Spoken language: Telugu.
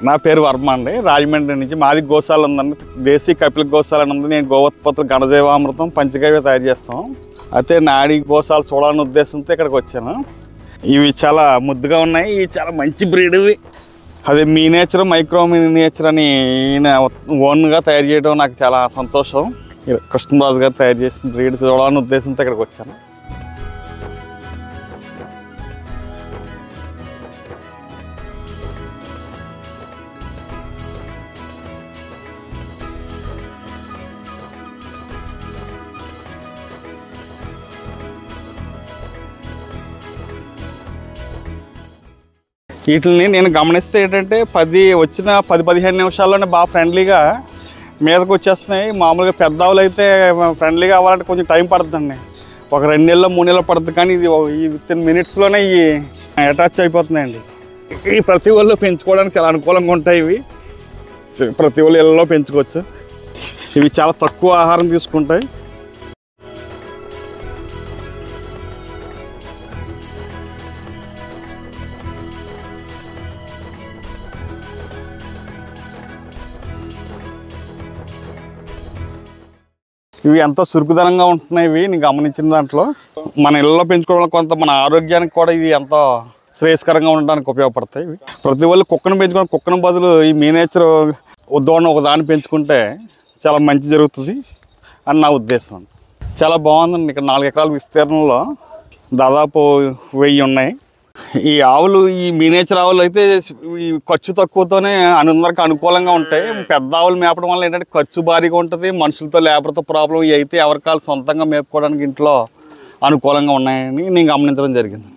నా పేరు వర్మ అండి రాజమండ్రి నుంచి మాది గోశాల ఉందండి దేశీ కపిల గోశాల అని ఉంది నేను గోవత్పత్రులు ఘనజీవామృతం పంచగవ్య తయారు చేస్తాం అయితే నాడి గోశాల చూడాలనే ఉద్దేశంతో ఇక్కడికి వచ్చాను ఇవి చాలా ముద్దుగా ఉన్నాయి ఇవి చాలా మంచి బ్రీడ్ ఇవి అదే మీ నేచర్ మైక్రో నేచర్ అని ఈయన ఓన్గా తయారు చేయడం నాకు చాలా సంతోషం ఈ కృష్ణరాజు గారు తయారు చేసిన బ్రీడ్ చూడాలనే ఉద్దేశంతో ఇక్కడికి వచ్చాను వీటిని నేను గమనిస్తే ఏంటంటే పది వచ్చిన పది పదిహేను నిమిషాల్లోనే బాగా ఫ్రెండ్లీగా మీదకి వచ్చేస్తున్నాయి మామూలుగా పెద్ద ఆవులు అయితే ఫ్రెండ్లీగా అవ్వాలంటే కొంచెం టైం పడుతుందండి ఒక రెండు నెలలు మూడు నెలలు పడుతుంది కానీ ఇది ఒక- ఈ విత్ ఇన్ మినిట్స్లోనే ఇవి అటాచ్ అయిపోతున్నాయండి ఈ ప్రతి ఒళ్ళు పెంచుకోవడానికి చాలా అనుకూలంగా ఉంటాయి ఇవి ప్రతి ఒళ్ళు ఇళ్ళలో పెంచుకోవచ్చు ఇవి చాలా తక్కువ ఆహారం తీసుకుంటాయి ఇవి ఎంతో చురుకుదనంగా ఉంటున్నాయి ఇవి నేను గమనించిన దాంట్లో మన ఇళ్ళలో పెంచుకోవడం వల్ల కొంత మన ఆరోగ్యానికి కూడా ఇది ఎంతో శ్రేయస్కరంగా ఉండడానికి ఉపయోగపడతాయి ఇవి ప్రతి వాళ్ళు కుక్కను పెంచుకోవడం కుక్కను బదులు ఈ మీనేచర్ ఉద్దోడని ఒక దాన్ని పెంచుకుంటే చాలా మంచి జరుగుతుంది అని నా ఉద్దేశం చాలా బాగుందండి ఇక్కడ నాలుగు ఎకరాల విస్తీర్ణంలో దాదాపు వెయ్యి ఉన్నాయి ఈ ఆవులు ఈ మీనేచర్ ఆవులు అయితే ఈ ఖర్చు తక్కువతోనే అందరికి అనుకూలంగా ఉంటాయి పెద్ద ఆవులు మేపడం వల్ల ఏంటంటే ఖర్చు భారీగా ఉంటుంది మనుషులతో లేబర్తో ప్రాబ్లం ఇవి అయితే ఎవరికాలు సొంతంగా మేపుకోవడానికి ఇంట్లో అనుకూలంగా ఉన్నాయని నేను గమనించడం జరిగింది